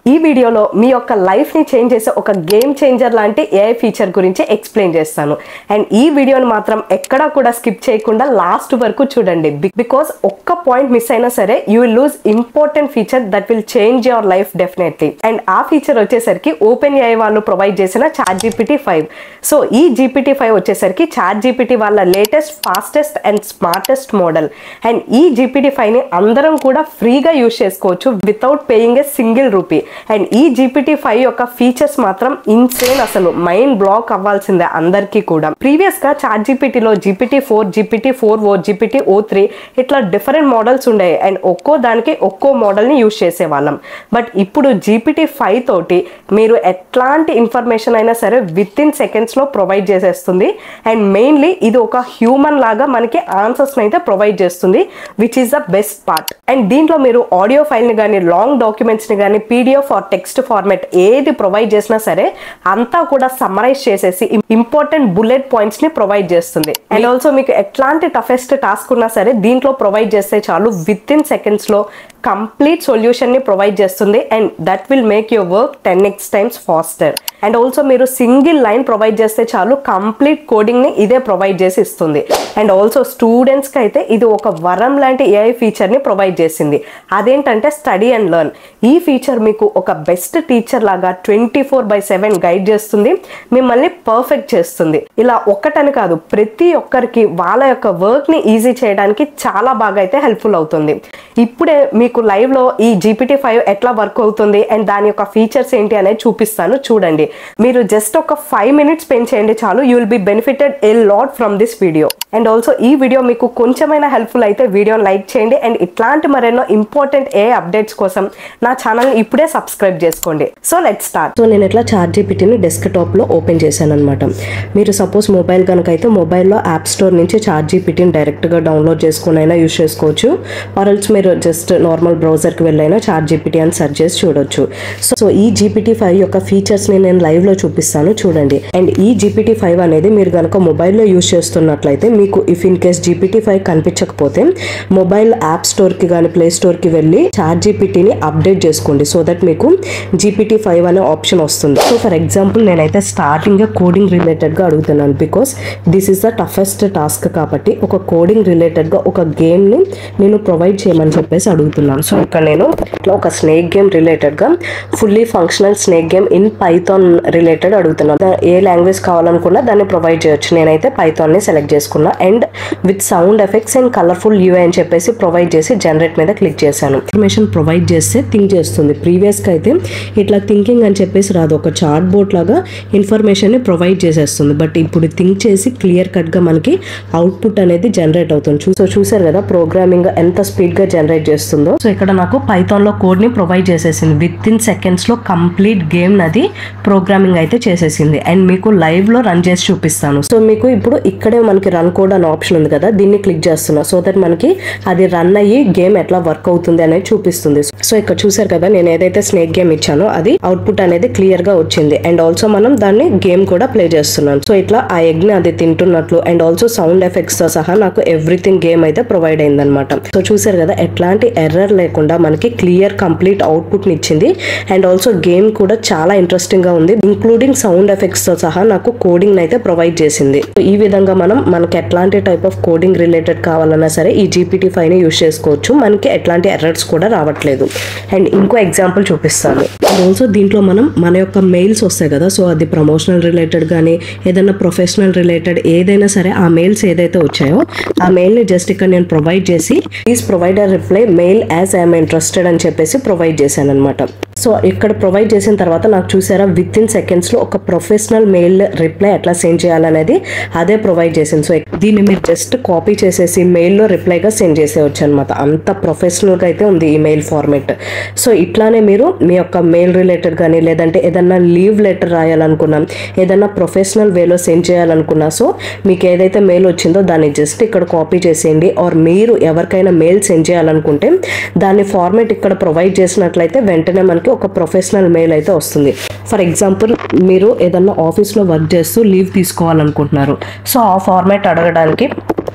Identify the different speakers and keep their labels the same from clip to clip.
Speaker 1: ఈ వీడియోలో మీ యొక్క లైఫ్ని చేంజ్ చేసే ఒక గేమ్ చేంజర్ లాంటి ఏఐ ఫీచర్ గురించి ఎక్స్ప్లెయిన్ చేస్తాను అండ్ ఈ వీడియోని మాత్రం ఎక్కడా కూడా స్కిప్ చేయకుండా లాస్ట్ వరకు చూడండి బికాస్ ఒక్క పాయింట్ మిస్ అయినా సరే you will lose important feature that will change your life definitely and ఆ ఫీచర్ వచ్చేసరికి ఓపెన్ ఏఐ వాళ్ళు ప్రొవైడ్ చేసిన చాట్ జీపీటీ ఫైవ్ సో ఈ జీపీటీ ఫైవ్ వచ్చేసరికి చాట్ జీపీటీ వాళ్ళ latest fastest and smartest model and ఈ జీపీటీ ఫైవ్ని అందరం కూడా ఫ్రీగా యూజ్ చేసుకోవచ్చు without paying a single rupee and ఈ జీపీటీ ఫైవ్ యొక్క ఫీచర్స్ మాత్రం ఇన్సేన్ అసలు మైండ్ బ్లాక్ అవ్వాల్సిందే అందరికీ కూడా ప్రీవియస్ గా చాట్ జీపీటీలో GPT four GPT four o GPT o three ఇట్లా డిఫరెంట్ మోడల్స్ ఉండేవి అండ్ ఒక్కో దానికి ఒక్కో మోడల్ ని యూజ్ చేసేవాళ్ళం బట్ ఇప్పుడు జీపీటీ ఫైవ్ తోటి మీరు ఎట్లాంటి ఇన్ఫర్మేషన్ అయినా సరే విత్ ఇన్ సెకండ్స్ లో ప్రొవైడ్ చేసేస్తుంది అండ్ మెయిన్లీ ఇది ఒక హ్యూమన్ లాగా మనకి ఆన్సర్స్ అయితే ప్రొవైడ్ చేస్తుంది which is the best part and దీంట్లో మీరు ఆడియో ఫైల్ ని కానీ లాంగ్ డాక్యుమెంట్స్ ని కానీ పీడిఎఫ్ ఆర్ టెక్స్ట్ ఫార్మాట్ ఏది ప్రొవైడ్ చేసినా సరే అంతా కూడా సమ్మరైజ్ చేసేసి ఇంపార్టెంట్ బుల్లెట్ పాయింట్స్ ని ప్రొవైడ్ చేస్తుంది అండ్ ఆల్సో మీకు ఎట్లాంటి టఫెస్ట్ టాస్క్ ఉన్నా సరే దీంట్లో ప్రొవైడ్ చేస్తే చాలు విత్ ఇన్ సెకండ్స్ లో కంప్లీట్ సొల్యూషన్ ని ప్రొవైడ్ చేస్తుంది and that will make your work ten X times faster and also మీరు సింగిల్ లైన్ ప్రొవైడ్ చేస్తే చాలు కంప్లీట్ కోడింగ్ ని ఇదే ప్రొవైడ్ చేసి ఇస్తుంది అండ్ ఆల్సో స్టూడెంట్స్ కి అయితే ఇది ఒక వరం లాంటి ఏఐ ఫీచర్ ని ప్రొవైడ్ చేసింది అదేంటంటే స్టడీ అండ్ లెర్న్ ఈ ఫీచర్ మీకు ఒక బెస్ట్ టీచర్ లాగా twenty four by seven guide చేస్తుంది మిమ్మల్ని పర్ఫెక్ట్ చేస్తుంది ఇలా ఒక్కటని కాదు ప్రతి ఒక్కరికి వాళ్ళ యొక్క వర్క్ ని ఈజీ చేయడానికి చాలా బాగా అయితే హెల్ప్ఫుల్ అవుతుంది ఇప్పుడే మీకు లైవ్ లో ఈ జీపీటీ ఫైవ్ ఎట్లా వర్క్ అవుతుంది అండ్ దాని యొక్క ఫీచర్స్ ఏంటి అనేది చూపిస్తాను చూడండి మీరు జస్ట్ ఒక ఫైవ్ మినిట్స్ స్పెండ్ చేయండి చాలు you will be benefited a lot from this video and also ఈ వీడియో మీకు కొంచెమైనా హెల్ప్ఫుల్ అయితే వీడియోని లైక్ చేయండి అండ్ ఇట్లాంటి మరెన్నో ఇంపార్టెంట్ ఏ అప్డేట్స్ కోసం నా ఛానల్ ఇప్పుడే సబ్స్క్రైబ్ చేసుకోండి సో లెట్ స్టార్ట్ సో నేను ఇట్లా చార్ట్ జీపీటీని డెస్క్టాప్ లో ఓపెన్ చేశాను అనమాట మీరు సపోజ్ మొబైల్ కనుక అయితే మొబైల్లో యాప్ స్టోర్ నుంచి చార్ట్ జీపీటీని డైరెక్ట్ గా డౌన్లోడ్ చేసుకుని అయినా యూస్ చేసుకోవచ్చు ఆర్ఎల్స్ మీరు జస్ట్ నార్మల్ బ్రౌజర్కి వెళ్ళైనా చార్ట్ జీపీటీ అని సెర్చ్ చేసి చూడొచ్చు సో ఈ జీపీటీ ఫైవ్ యొక్క ఫీచర్స్ ని నేను లైవ్ లో చూపిస్తాను చూడండి అండ్ ఈ జీపీటీ ఫైవ్ అనేది మీరు కనుక మొబైల్లో యూస్ చేస్తున్నట్లయితే మీకు if in case GPT five కనిపించకపోతే మొబైల్ యాప్ స్టోర్ కి కానీ ప్లే స్టోర్ కి వెళ్ళి చార్ట్ జీపీటీని అప్డేట్ చేసుకోండి సో దట్ మీకు జీపీటీ ఫైవ్ అనే ఆప్షన్ వస్తుంది సో ఫర్ ఎగ్జాంపుల్ నేనైతే స్టార్టింగ్ కోడింగ్ రిలేటెడ్ గా అడుగుతున్నాను because this is the toughest task కాబట్టి ఒక కోడింగ్ రిలేటెడ్ గా ఒక గేమ్ ని నేను ప్రొవైడ్ చేయమని చెప్పేసి అడుగుతున్నాను సో ఇక్కడ నేను ఇట్లా ఒక స్నేక్ గేమ్ రిలేటెడ్ గా fully functional snake game in Python related అడుగుతున్నాను దా- ఏ లాంగ్వేజ్ కావాలనుకున్నా దాన్ని ప్రొవైడ్ చేయొచ్చు నేనైతే పైథాన్ ని సెలెక్ట్ చేసుకున్నా and with sound effects and colourful UI అని చెప్పేసి ప్రొవైడ్ చేసి జనరేట్ మీద క్లిక్ చేశాను ఇన్ఫర్మేషన్ ప్రొవైడ్ చేస్తే థింక్ చేస్తుంది ప్రీవియస్ గా అయితే ఇట్లా థింకింగ్ అని చెప్పేసి రాదు ఒక చార్ట్ బోర్డ్ లాగా ఇన్ఫర్మేషన్ ని ప్రొవైడ్ చేసేస్తుంది బట్ ఇప్పుడు థింక్ చేసి క్లియర్ కట్ గా మనకి అవుట్పుట్ అనేది జనరేట్ అవుతుంది చూ- సో చూసారు కదా ప్రోగ్రామింగ్ ఎంత స్పీడ్ గా జనరేట్ చేస్తుందో సో ఇక్కడ నాకు పైథాన్ లో కోడ్ ని ప్రొవైడ్ చేసేసింది విత్ ఇన్ సెకండ్స్ లో కంప్లీట్ గేమ్ నది ప్రోగ్రామింగ్ అయితే చేసేసింది అండ్ మీకు లైవ్ లో రన్ చేసి చూపిస్తాను సో మీకు ఇప్పుడు ఇక్కడే మనకి రన్ కోడ్ అనే ఆప్షన్ ఉంది కదా దీన్ని క్లిక్ చేస్తున్నా సో దట్ మనకి అది రన్ అయ్యి గేమ్ ఎట్లా వర్క్ అవుతుంది అనేది చూపిస్తుంది సో ఇక్కడ చూసారు కదా నేను ఏదైతే స్నేక్ గేమ్ ఇచ్చానో అది అవుట్పుట్ అనేది క్లియర్ గా వచ్చింది అండ్ ఆల్సో మనం దాన్ని గేమ్ కూడా ప్లే చేస్తున్నాం సో ఇట్లా ఆ ఎగ్ ని అది తింటున్నట్లు అండ్ ఆల్సో సౌండ్ ఎఫెక్ట్స్ తో సహా నాకు ఎవ్రీథింగ్ గేమ్ అయితే ప్రొవైడ్ అయింది అనమాట సో చూసారు కదా ఎట్లాంటి ఎర్రర్ లేకుండా మనకి క్లియర్ కంప్లీట్ అవుట్పుట్ ని ఇచ్చింది అండ్ ఆల్సో గేమ్ కూడా చాలా ఇంట్రెస్టింగ్ గా ఉంది ఇంక్లూడింగ్ సౌండ్ ఎఫెక్ట్స్ తో సహా నాకు కోడింగ్ అయితే ప్రొవైడ్ చేసింది సో ఈ విధంగా మనం మనకి ఎట్లాంటి టైప్ ఆఫ్ కోడింగ్ రిలేటెడ్ కావాలన్నా సరే ఈ జీపీటీ ఫైవ్ ని యూస్ చేసుకోవచ్చు మనకి ఎట్లాంటి ఎర్రర్స్ కూడా రావట్లేదు అండ్ ఇంకో ఎగ్జాంపుల్ చూపిస్తాను అండ్ ఆల్సో దీంట్లో మనం మన యొక్క మెయిల్స్ వస్తాయి కదా సో అది ప్రమోషనల్ రిలేటెడ్ కానీ ఏదైనా ప్రొఫెషనల్ రిలేటెడ్ ఏదైనా సరే ఆ మెయిల్స్ ఏదైతే వచ్చాయో ఆ మెయిల్ ని జస్ట్ ఇక్కడ నేను ప్రొవైడ్ చేసి please provide reply mail as I'm interested అని చెప్పేసి ప్రొవైడ్ చేశాను అనమాట సో ఇక్కడ ప్రొవైడ్ చేసిన తర్వాత నాకు చూసారా విత్ ఇన్ సెకండ్స్ లో ఒక ప్రొఫెషనల్ మెయిల్ రిప్లై ఎట్లా సెండ్ చేయాలనేది అదే ప్రొవైడ్ చేసింది సో దీన్ని మీరు జస్ట్ కాపీ చేసేసి మెయిల్లో రిప్లైగా సెండ్ చేసేయచ్చు అనమాట అంత ప్రొఫెషనల్ గా అయితే ఉంది ఈ మెయిల్ ఫార్మేట్ సో ఇట్లానే మీరు మీ యొక్క మెయిల్ రిలేటెడ్ కానీ లేదంటే ఏదన్నా లీవ్ లెటర్ రాయాలనుకున్నాం ఏదన్నా ప్రొఫెషనల్ వేలో సెండ్ చేయాలనుకున్నా సో మీకు ఏదైతే మెయిల్ వచ్చిందో దాన్ని జస్ట్ ఇక్కడ కాపీ చేసేయండి ఆర్ మీరు ఎవరికైనా మెయిల్ సెండ్ చేయాలనుకుంటే దాని ఫార్మేట్ ఇక్కడ ప్రొవైడ్ చేసినట్లయితే వెంటనే మనకి ఒక ప్రొఫెషనల్ మెయిల్ అయితే వస్తుంది ఫర్ ఎగ్జాంపుల్ మీరు ఏదన్నా ఆఫీస్లో వర్క్ చేస్తూ లీవ్ తీసుకోవాలనుకుంటున్నారు సో ఆ ఫార్మేట్ అడగడానికి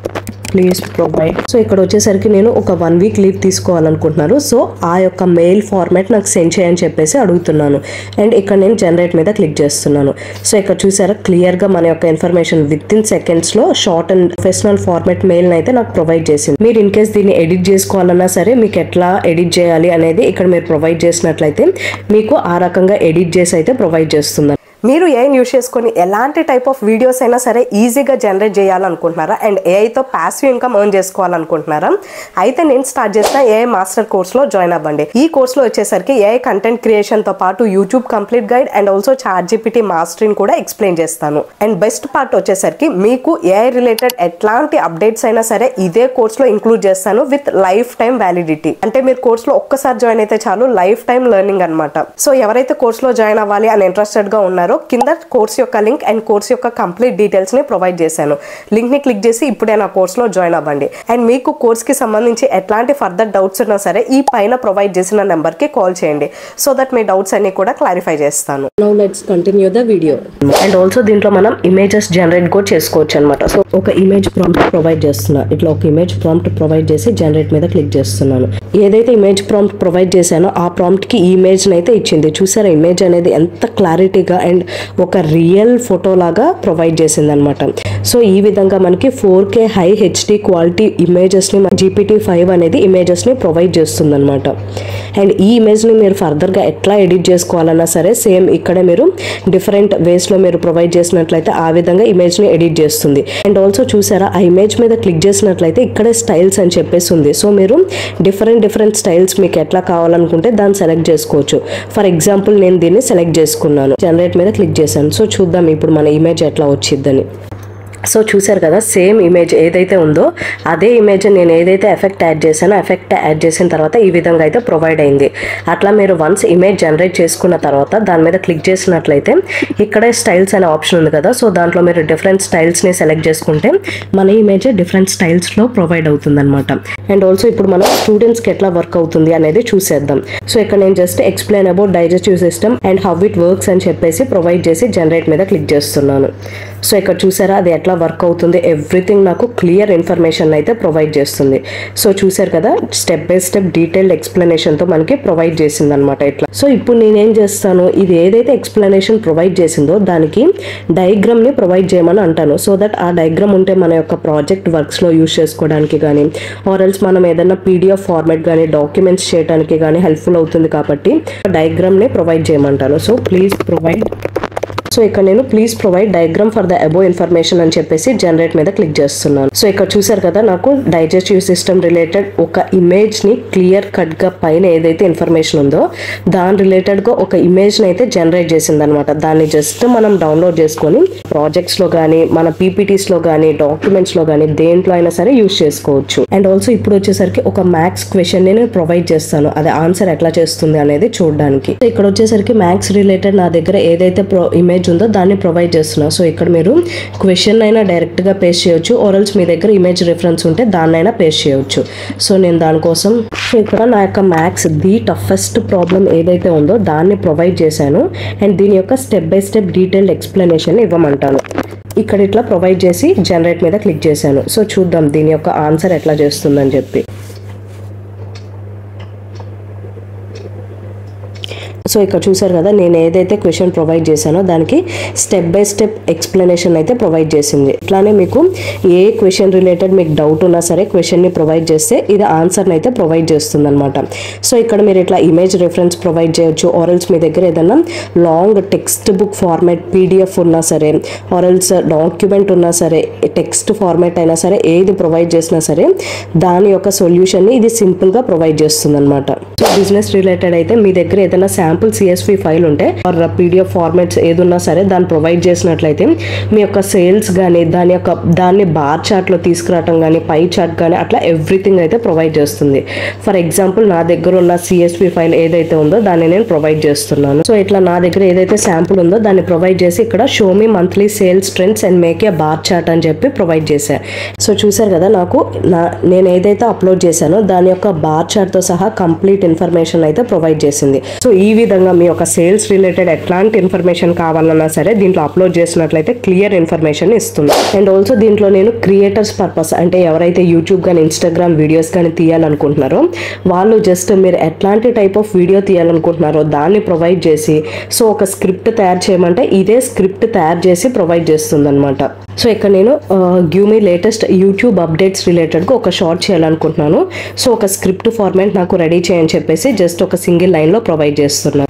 Speaker 1: ప్లీజ్ ప్రొవైడ్ సో ఇక్కడ వచ్చేసరికి నేను ఒక వన్ వీక్ లీవ్ తీసుకోవాలనుకుంటున్నాను సో ఆ యొక్క మెయిల్ ఫార్మాట్ నాకు సెండ్ చేయని చెప్పేసి అడుగుతున్నాను అండ్ ఇక్కడ నేను జనరేట్ మీద క్లిక్ చేస్తున్నాను సో ఇక్కడ చూసారా క్లియర్గా మన యొక్క ఇన్ఫర్మేషన్ విత్ ఇన్ సెకండ్స్లో short and professional format mail అయితే నాకు ప్రొవైడ్ చేసింది మీరు ఇన్ కేస్ దీన్ని ఎడిట్ చేసుకోవాలన్నా సరే మీకు ఎట్లా ఎడిట్ చేయాలి అనేది ఇక్కడ మీరు ప్రొవైడ్ చేసినట్లయితే మీకు ఆ రకంగా ఎడిట్ చేసి అయితే ప్రొవైడ్ చేస్తుంది మీరు ఏఐని యూస్ చేసుకొని ఎలాంటి టైప్ ఆఫ్ వీడియోస్ అయినా సరే ఈజీగా జనరేట్ చేయాలనుకుంటున్నారా అండ్ ఏఐతో ప్యాసివ్ ఇన్కమ్ ఎర్న్ చేసుకోవాలనుకుంటున్నారా అయితే నేను స్టార్ట్ చేసిన ఏఐ మాస్టర్ కోర్స్లో జాయిన్ అవ్వండి ఈ కోర్స్లో వచ్చేసరికి ఏఐ కంటెంట్ క్రియేషన్తో పాటు YouTube complete guide and also chat GPT mastering కూడా ఎక్స్ప్లెయిన్ చేస్తాను అండ్ బెస్ట్ పార్ట్ వచ్చేసరికి మీకు ఏఐ రిలేటెడ్ ఎట్లాంటి అప్డేట్స్ అయినా సరే ఇదే కోర్స్లో ఇంక్లూడ్ చేస్తాను విత్ లైఫ్ టైం వ్యాలిడిటీ అంటే మీరు కోర్స్లో ఒక్కసారి జాయిన్ అయితే చాలు లైఫ్ టైం లెర్నింగ్ అనమాట సో ఎవరైతే కోర్స్లో జాయిన్ అవ్వాలి అని ఇంట్రెస్టెడ్గా ఉన్నారో కింద కోర్స్ యొక్క లింక్ అండ్ కోర్స్ యొక్క కంప్లీట్ డీటెయిల్స్ ని ప్రొవైడ్ చేశాను లింక్ ని క్లిక్ చేసి ఇప్పుడే నా కోర్స్ లో జాయిన్ అవ్వండి అండ్ మీకు కోర్స్ కి సంబంధించి ఎట్లాంటి ఫర్దర్ డౌట్స్ ఉన్నా సరే ఈ పైన ప్రొవైడ్ చేసిన నెంబర్ కి కాల్ చేయండి సో దట్ మీ డౌట్స్ అన్ని కూడా క్లారిఫై చేస్తాను now let's continue the video and also దీంట్లో మనం ఇమేజెస్ జనరేట్ కూడా చేసుకోవచ్చు అనమాట సో ఒక ఇమేజ్ ప్రాంప్ట్ ప్రొవైడ్ చేస్తున్నా ఇట్లా ఒక ఇమేజ్ ప్రాంప్ట్ ప్రొవైడ్ చేసి జనరేట్ మీద క్లిక్ చేస్తున్నాను ఏదైతే ఇమేజ్ ప్రాంప్ట్ ప్రొవైడ్ చేశానో ఆ ప్రాంప్ట్ కి ఈ ఇమేజ్ అయితే ఇచ్చింది చూసారా ఇమేజ్ అనేది ఎంత క్లారిటీగా అండ్ ఒక రియల్ ఫోటో లాగా ప్రొవైడ్ చేసింది అనమాట సో ఈ విధంగా మనకి four K high HD quality ఇమేజెస్ని జీపీటీ ఫైవ్ అనేది ఇమేజెస్ని ప్రొవైడ్ చేస్తుంది అనమాట అండ్ ఈ ఇమేజ్ని మీరు ఫర్దర్గా ఎట్లా ఎడిట్ చేసుకోవాలన్నా సరే సేమ్ ఇక్కడే మీరు డిఫరెంట్ వేస్లో మీరు ప్రొవైడ్ చేసినట్లయితే ఆ విధంగా ఇమేజ్ని ఎడిట్ చేస్తుంది అండ్ ఆల్సో చూసారా ఆ ఇమేజ్ మీద క్లిక్ చేసినట్లయితే ఇక్కడే స్టైల్స్ అని చెప్పేసి ఉంది సో మీరు డిఫరెంట్ డిఫరెంట్ స్టైల్స్ మీకు ఎట్లా కావాలనుకుంటే దాన్ని సెలెక్ట్ చేసుకోవచ్చు ఫర్ ఎగ్జాంపుల్ నేను దీన్ని సెలెక్ట్ చేసుకున్నాను జనరేట్ మీద క్లిక్ చేశాను సో చూద్దాం ఇప్పుడు మన ఇమేజ్ ఎట్లా వచ్చిద్దని సో చూసారు కదా సేమ్ ఇమేజ్ ఏదైతే ఉందో అదే ఇమేజ్ నేను ఏదైతే ఎఫెక్ట్ యాడ్ చేశానో ఎఫెక్ట్ యాడ్ చేసిన తర్వాత ఈ విధంగా అయితే ప్రొవైడ్ అయింది అట్లా మీరు వన్స్ ఇమేజ్ జనరేట్ చేసుకున్న తర్వాత దాని మీద క్లిక్ చేసినట్లయితే ఇక్కడే స్టైల్స్ అనే ఆప్షన్ ఉంది కదా సో దాంట్లో మీరు డిఫరెంట్ స్టైల్స్ని సెలెక్ట్ చేసుకుంటే మన ఇమేజ్ డిఫరెంట్ స్టైల్స్లో ప్రొవైడ్ అవుతుంది అనమాట అండ్ ఆల్సో ఇప్పుడు మనం స్టూడెంట్స్కి ఎట్లా వర్క్ అవుతుంది అనేది చూసేద్దాం సో ఇక్కడ నేను just explain about digestive system and how it works అని చెప్పేసి ప్రొవైడ్ చేసి జనరేట్ మీద క్లిక్ చేస్తున్నాను సో ఇక్కడ చూసారా అది ఎట్లా వర్క్ అవుతుంది ఎవ్రీథింగ్ నాకు క్లియర్ ఇన్ఫర్మేషన్ అయితే ప్రొవైడ్ చేస్తుంది సో చూసారు కదా స్టెప్ బై స్టెప్ డీటెయిల్డ్ ఎక్స్ప్లెనేషన్తో మనకి ప్రొవైడ్ చేసింది అనమాట ఇట్లా సో ఇప్పుడు నేనేం చేస్తాను ఇది ఏదైతే ఎక్స్ప్లెనేషన్ ప్రొవైడ్ చేసిందో దానికి డయాగ్రామ్ని ప్రొవైడ్ చేయమని అంటాను సో దట్ ఆ డయాగ్రామ్ ఉంటే మన యొక్క ప్రాజెక్ట్ వర్క్స్లో యూస్ చేసుకోవడానికి కానీ ఆర్ఎల్స్ మనం ఏదైనా పీడిఎఫ్ ఫార్మాట్ కానీ డాక్యుమెంట్స్ చేయడానికి కానీ హెల్ప్ఫుల్ అవుతుంది కాబట్టి డయాగ్రామ్ని ప్రొవైడ్ చేయమంటాను సో ప్లీజ్ ప్రొవైడ్ సో ఇక్కడ నేను please provide diagram for the above information అని చెప్పేసి జనరేట్ మీద క్లిక్ చేస్తున్నాను సో ఇక్కడ చూసారు కదా నాకు డైజెస్టివ్ సిస్టమ్ రిలేటెడ్ ఒక ఇమేజ్ ని క్లియర్ కట్ గా పైన ఏదైతే ఇన్ఫర్మేషన్ ఉందో దాని రిలేటెడ్ గా ఒక ఇమేజ్ ని అయితే జనరేట్ చేసింది అనమాట దాన్ని జస్ట్ మనం డౌన్లోడ్ చేసుకొని ప్రాజెక్ట్స్ లో కానీ మన పీపీటీస్ లో కానీ డాక్యుమెంట్స్ లో కానీ దేంట్లో అయినా సరే యూస్ చేసుకోవచ్చు అండ్ ఆల్సో ఇప్పుడు వచ్చేసరికి ఒక మ్యాథ్స్ క్వశ్చన్ ని నేను ప్రొవైడ్ చేస్తాను అది ఆన్సర్ ఎట్లా చేస్తుంది అనేది చూడడానికి సో ఇక్కడ వచ్చేసరికి మ్యాథ్స్ రిలేటెడ్ నా దగ్గర ఏదైతే ప్రో ఇమేజ్ ఉందో దాన్ని ప్రొవైడ్ చేస్తున్నా సో ఇక్కడ మీరు క్వశ్చన్ అయినా డైరెక్ట్ గా పేస్ట్ చేయొచ్చు ఆర్ఎల్స్ మీ దగ్గర ఇమేజ్ రిఫరెన్స్ ఉంటే దాన్నైనా పేస్ట్ చేయొచ్చు సో నేను దానికోసం సో ఇక్కడ నా యొక్క మ్యాథ్స్ ది టఫెస్ట్ ప్రాబ్లం ఏదైతే ఉందో దాన్ని ప్రొవైడ్ చేశాను అండ్ దీని యొక్క step by step detailed explanation ఇవ్వమంటాను ఇక్కడ ఇట్లా ప్రొవైడ్ చేసి జనరేట్ మీద క్లిక్ చేశాను సో చూద్దాం దీని యొక్క ఆన్సర్ ఎట్లా చేస్తుందని చెప్పి సో ఇక్కడ చూసారు కదా నేను ఏదైతే క్వశ్చన్ ప్రొవైడ్ చేశానో దానికి స్టెప్ బై స్టెప్ ఎక్స్ప్లెనేషన్ అయితే ప్రొవైడ్ చేసింది ఇట్లానే మీకు ఏ క్వశ్చన్ రిలేటెడ్ మీకు డౌట్ ఉన్నా సరే క్వశ్చన్ని ప్రొవైడ్ చేస్తే ఇది ఆన్సర్ని అయితే ప్రొవైడ్ చేస్తుంది అనమాట సో ఇక్కడ మీరు ఇట్లా ఇమేజ్ రిఫరెన్స్ ప్రొవైడ్ చేయొచ్చు ఆర్ఎల్స్ మీ దగ్గర ఏదైనా long textbook format PDF ఉన్నా సరే ఆర్ఎల్స్ డాక్యుమెంట్ ఉన్నా సరే టెక్స్ట్ ఫార్మాట్ అయినా సరే ఏది ప్రొవైడ్ చేసినా సరే దాని యొక్క సొల్యూషన్ని ఇది సింపుల్గా ప్రొవైడ్ చేస్తుంది అనమాట సో బిజినెస్ రిలేటెడ్ అయితే మీ దగ్గర ఏదైనా శాంపుల్ సిఎస్వి ఫైల్ ఉంటే ఆర్ పీడిఎఫ్ ఫార్మాట్స్ ఏదున్నా సరే దాన్ని ప్రొవైడ్ చేసినట్లయితే మీ యొక్క సేల్స్ కానీ దాని యొక్క దాన్ని బార్ చార్ట్లో తీసుకురావటం కానీ పై చార్ట్ కానీ అట్లా ఎవ్రీథింగ్ అయితే ప్రొవైడ్ చేస్తుంది ఫర్ ఎగ్జాంపుల్ నా దగ్గర ఉన్న సిఎస్వి ఫైల్ ఏదైతే ఉందో దాన్ని నేను ప్రొవైడ్ చేస్తున్నాను సో ఇట్లా నా దగ్గర ఏదైతే శాంపుల్ ఉందో దాన్ని ప్రొవైడ్ చేసి ఇక్కడ show me monthly sales trends and make a bar chart అని చెప్పి ప్రొవైడ్ చేశాను సో చూసారు కదా నాకు నా నేను ఏదైతే అప్లోడ్ చేశానో దాని యొక్క బార్ చార్ట్తో సహా కంప్లీట్ ఇన్ఫర్మేషన్ అయితే ప్రొవైడ్ చేసింది సో ఈ విధంగా విధంగా మీ యొక్క సేల్స్ రిలేటెడ్ ఎట్లాంటి ఇన్ఫర్మేషన్ కావాలన్నా సరే దీంట్లో అప్లోడ్ చేసినట్లయితే క్లియర్ ఇన్ఫర్మేషన్ ఇస్తుంది అండ్ ఆల్సో దీంట్లో నేను క్రియేటర్స్ పర్పస్ అంటే ఎవరైతే యూట్యూబ్ కానీ ఇన్స్టాగ్రామ్ వీడియోస్ కానీ తీయాలనుకుంటున్నారో వాళ్ళు జస్ట్ మీరు ఎట్లాంటి టైప్ ఆఫ్ వీడియో తీయాలనుకుంటున్నారో దాన్ని ప్రొవైడ్ చేసి సో ఒక స్క్రిప్ట్ తయారు చేయమంటే ఇదే స్క్రిప్ట్ తయారు చేసి ప్రొవైడ్ చేస్తుంది అనమాట సో ఇక్కడ నేను give me latest YouTube updates రిలేటెడ్గా ఒక షార్ట్ చేయాలనుకుంటున్నాను సో ఒక స్క్రిప్ట్ ఫార్మాట్ నాకు రెడీ చేయని చెప్పేసి జస్ట్ ఒక సింగిల్ లైన్లో ప్రొవైడ్ చేస్తున్నాను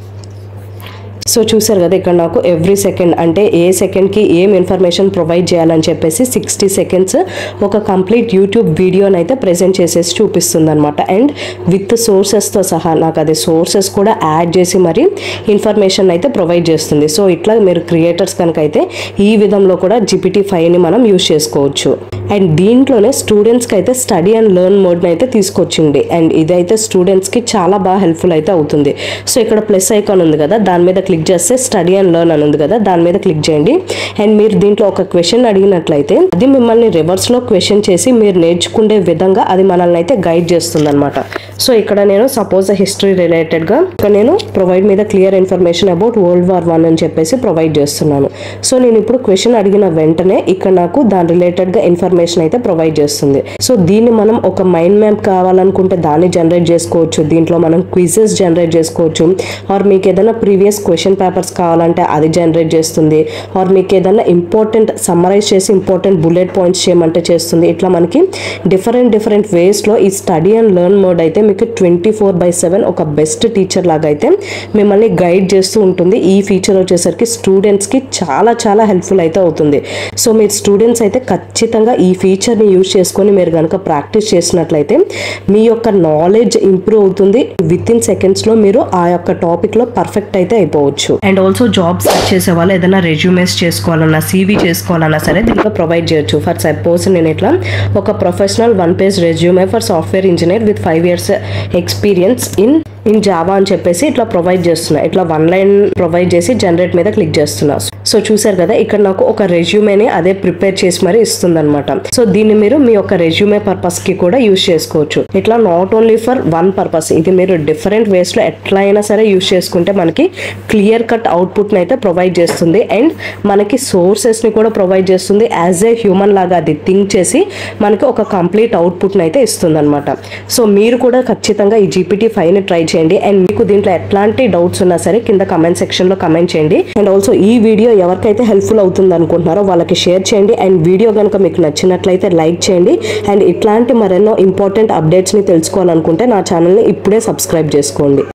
Speaker 1: సో చూసారు కదా ఇక్కడ నాకు ఎవ్రీ సెకండ్ అంటే ఏ సెకండ్కి ఏం ఇన్ఫర్మేషన్ ప్రొవైడ్ చేయాలని చెప్పేసి సిక్స్టీ సెకండ్స్ ఒక కంప్లీట్ యూట్యూబ్ వీడియోని అయితే ప్రజెంట్ చేసేసి చూపిస్తుంది అనమాట అండ్ విత్ సోర్సెస్తో సహా నాకు అది సోర్సెస్ కూడా యాడ్ చేసి మరి ఇన్ఫర్మేషన్ అయితే ప్రొవైడ్ చేస్తుంది సో ఇట్లా మీరు క్రియేటర్స్ కనుక అయితే ఈ విధంలో కూడా జిపిటీ ఫైవ్ని మనం యూజ్ చేసుకోవచ్చు అండ్ దీంట్లోనే స్టూడెంట్స్కి అయితే స్టడీ అండ్ లెర్న్ మోడ్ని అయితే తీసుకొచ్చింది అండ్ ఇదైతే స్టూడెంట్స్కి చాలా బాగా హెల్ప్ఫుల్ అయితే అవుతుంది సో ఇక్కడ ప్లస్ ఐకాన్ ఉంది కదా దాని మీద క్లిక్ చేస్తే స్టడీ అండ్ లెర్న్ అని ఉంది కదా దాని మీద క్లిక్ చేయండి అండ్ మీరు దీంట్లో ఒక క్వశ్చన్ అడిగినట్లయితే అది మిమ్మల్ని రివర్స్లో క్వశ్చన్ చేసి మీరు నేర్చుకునే విధంగా అది మనల్ని అయితే గైడ్ చేస్తుంది అనమాట సో ఇక్కడ నేను సపోజ్ హిస్టరీ రిలేటెడ్గా ఇక్కడ నేను ప్రొవైడ్ మీద clear information about world war one అని చెప్పేసి ప్రొవైడ్ చేస్తున్నాను సో నేను ఇప్పుడు క్వశ్చన్ అడిగిన వెంటనే ఇక్కడ నాకు దాని రిలేటెడ్గా ఇన్ఫర్మేషన్ అయితే ప్రొవైడ్ చేస్తుంది సో దీన్ని మనం ఒక మైండ్ మ్యాప్ కావాలనుకుంటే దాన్ని జనరేట్ చేసుకోవచ్చు దీంట్లో మనం క్విజెస్ జనరేట్ చేసుకోవచ్చు ఆర్ మీకు ఏదైనా ప్రీవియస్ క్వశ్చన్ పేపర్స్ కావాలంటే అది జనరేట్ చేస్తుంది ఆర్ మీకు ఏదైనా ఇంపార్టెంట్ సమ్మరైజ్ చేసి ఇంపార్టెంట్ బుల్లెట్ పాయింట్స్ చేయమంటే చేస్తుంది ఇట్లా మనకి డిఫరెంట్ డిఫరెంట్ వేస్లో ఈ స్టడీ అండ్ లెర్న్ మోడ్ అయితే మీకు ట్వంటీ ఫోర్ బై సెవెన్ ఒక బెస్ట్ టీచర్ లాగా అయితే మిమ్మల్ని గైడ్ చేస్తూ ఉంటుంది ఈ ఫీచర్ వచ్చేసరికి స్టూడెంట్స్కి చాలా చాలా హెల్ప్ఫుల్ అయితే అవుతుంది సో మీరు స్టూడెంట్స్ అయితే ఖచ్చితంగా ఈ ఫీచర్ని యూజ్ చేసుకొని మీరు కనుక ప్రాక్టీస్ చేసినట్లయితే మీ యొక్క నాలెడ్జ్ ఇంప్రూవ్ అవుతుంది విత్ ఇన్ సెకండ్స్లో మీరు ఆ యొక్క టాపిక్లో పర్ఫెక్ట్ అయితే అయిపోవచ్చు అండ్ ఆల్సో జాబ్ సెర్చ్ చేసే వాళ్ళు ఏదైనా రెజ్యూమేస్ చేసుకోవాలన్నా సీవీ చేసుకోవాలన్నా సరే దీంట్లో ప్రొవైడ్ చేయొచ్చు ఫర్ సపోజ్ నేను ఇట్లా ఒక professional one page resume for software engineer with five years experience in in Java అని చెప్పేసి ఇట్లా ప్రొవైడ్ చేస్తున్నా ఇట్లా వన్ లైన్ ప్రొవైడ్ చేసి జనరేట్ మీద క్లిక్ చేస్తున్నా సో చూసారు కదా ఇక్కడ నాకు ఒక రెజ్యూమేని అదే ప్రిపేర్ చేసి మరి ఇస్తుంది అనమాట సో దీన్ని మీరు మీ యొక్క రెజ్యూమే పర్పస్ కి కూడా యూజ్ చేసుకోవచ్చు ఇట్లా not only for one purpose ఇది మీరు డిఫరెంట్ వేస్ లో ఎట్లా అయినా సరే యూజ్ చేసుకుంటే మనకి క్లియర్ కట్ అవుట్పుట్ అయితే ప్రొవైడ్ చేస్తుంది అండ్ మనకి సోర్సెస్ ని కూడా ప్రొవైడ్ చేస్తుంది యాజ్ ఏ హ్యూమన్ లాగా అది థింక్ చేసి మనకి ఒక కంప్లీట్ అవుట్పుట్ అయితే ఇస్తుంది అనమాట సో మీరు కూడా ఖచ్చితంగా ఈ జీపీటీ ఫైవ్ ని ట్రై చేయండి అండ్ మీకు దీంట్లో ఎట్లాంటి డౌట్స్ ఉన్నా సరే కింద కమెంట్ సెక్షన్ లో కమెంట్ చేయండి అండ్ ఆల్సో ఈ వీడియో ఎవరికైతే హెల్ప్ఫుల్ అవుతుంది అనుకుంటున్నారో వాళ్ళకి షేర్ చేయండి అండ్ వీడియో కనుక మీకు నచ్చినట్లయితే లైక్ చేయండి అండ్ ఇట్లాంటి మరెన్నో ఇంపార్టెంట్ అప్డేట్స్ ని తెలుసుకోవాలనుకుంటే నా ఛానల్ని ఇప్పుడే సబ్స్క్రైబ్ చేసుకోండి